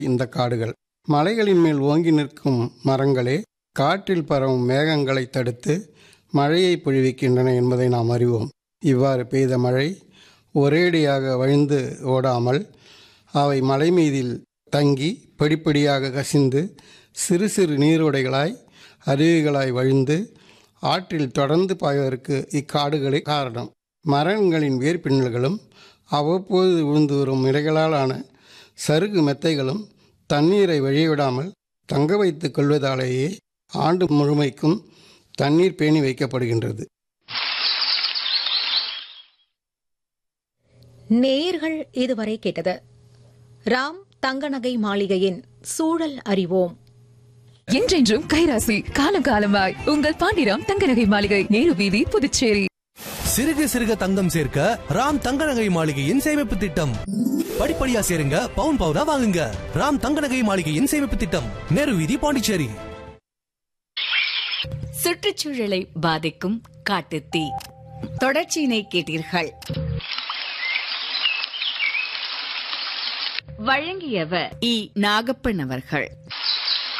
இந்த காடுகள் மலைகளின் மேல் ஓங்கி நிற்கும் மரங்களே காற்றில் பரவும் மேகங்களை தடுத்து மழையை பொழிவிக்கின்றன என்பதை நாம் அறிவோம் இவ்வாறு பெய்த மழை ஒரேடியாக வழிந்து ஓடாமல் அவை மலை மீதில் தங்கி படிப்படியாக கசிந்து சிறு சிறு நீரோடைகளாய் அருவிகளாய் வழிந்து ஆற்றில் தொடர்ந்து பாய்வதற்கு இக்காடுகளே காரணம் மரங்களின் வேர்பின்னல்களும் அவ்வப்போது விழுந்து வரும் இலைகளாலான சருகு மெத்தைகளும் தண்ணீரை வழிவிடாமல் தங்க வைத்துக் கொள்வதாலேயே ஆண்டு முழுமைக்கும் தண்ணீர் பேணி வைக்கப்படுகின்றது நேயர்கள் இதுவரை கேட்டது ராம் தங்கநகை மாளிகையின் சூழல் அறிவோம் என்றென்றும் கைராசி காலம் காலமாய் உங்கள் பாண்டிராம் தங்கநகை மாளிகை நேரு வீதி புதுச்சேரி சிறுக சிறுக தங்கம் சேர்க்க ராம் தங்க நகை மாளிகையின் சேமிப்பு திட்டம் படிப்படியா சேருங்க பவுன் பவுனா வாங்குங்க ராம் தங்க நகை மாளிகையின் சேமிப்பு திட்டம் நேரு வீதி பாண்டிச்சேரி சுற்றுச்சூழலை பாதிக்கும் காட்டுத்தீ தொடர்ச்சியினை கேட்டீர்கள் வழங்கியவர் இ நாகப்பன் அவர்கள்